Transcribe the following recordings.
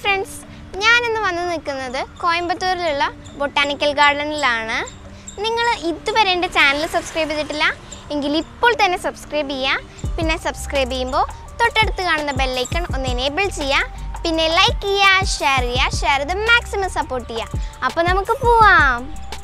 friends ഞാനിന്ന് വന്ന് നിൽക്കുന്നത് കോയമ്പത്തൂരിലുള്ള ബൊട്ടാനിക്കൽ ഗാർഡനിലാണ് നിങ്ങൾ ഇതുവരെ എൻ്റെ ചാനൽ സബ്സ്ക്രൈബ് ചെയ്തിട്ടില്ല എങ്കിൽ ഇപ്പോൾ തന്നെ സബ്സ്ക്രൈബ് ചെയ്യുക പിന്നെ സബ്സ്ക്രൈബ് ചെയ്യുമ്പോൾ തൊട്ടടുത്ത് കാണുന്ന ബെല്ലൈക്കൺ ഒന്ന് എനേബിൾ ചെയ്യുക പിന്നെ ലൈക്ക് ചെയ്യുക ഷെയർ ചെയ്യുക ഷെയർ ചെയ്ത് മാക്സിമം സപ്പോർട്ട് ചെയ്യുക അപ്പോൾ നമുക്ക് പോവാം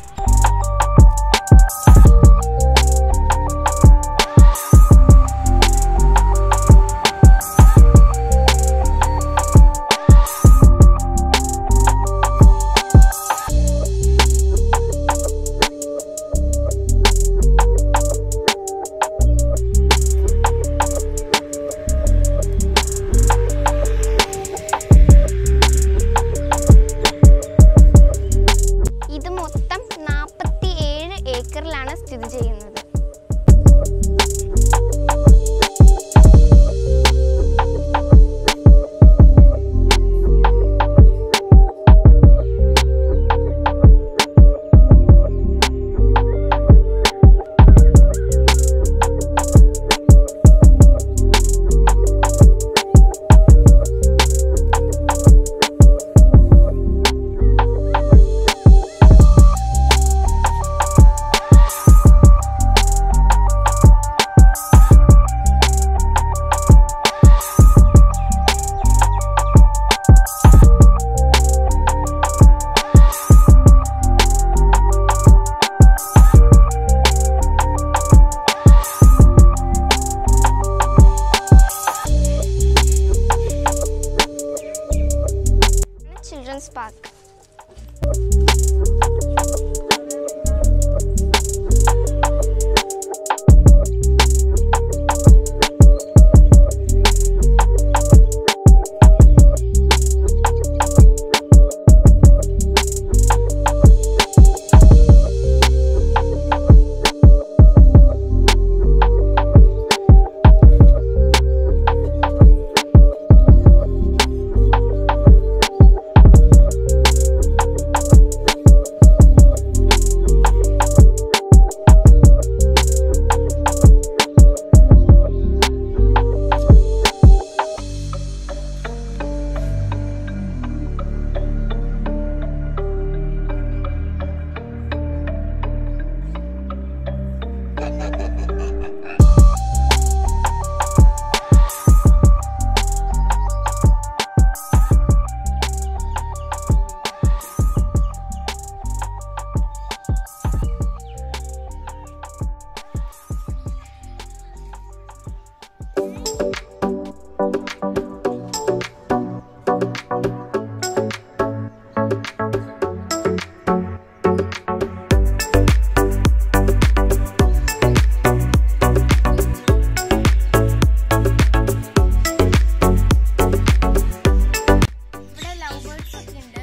ഇത് മൊത്തം നാൽപ്പത്തി ഏഴ് ഏക്കറിലാണ് സ്ഥിതി ചെയ്യുന്നത് ചിൽഡ്രൻസ് പാർക്ക് ഇവിടെ ലവ് ബേർഡ്സ് ഒക്കെ ഉണ്ട്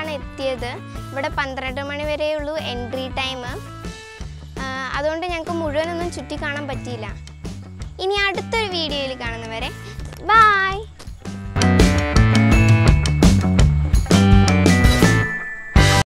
കഴിഞ്ഞിട്ടാണ് എത്തിയത് ഇവിടെ പന്ത്രണ്ട് മണി വരെയുള്ളൂ എൻട്രി ടൈം അതുകൊണ്ട് ഞങ്ങൾക്ക് മുഴുവനൊന്നും ചുറ്റി കാണാൻ പറ്റിയില്ല ഇനി അടുത്തൊരു വീഡിയോയിൽ കാണുന്നവരെ ബായ്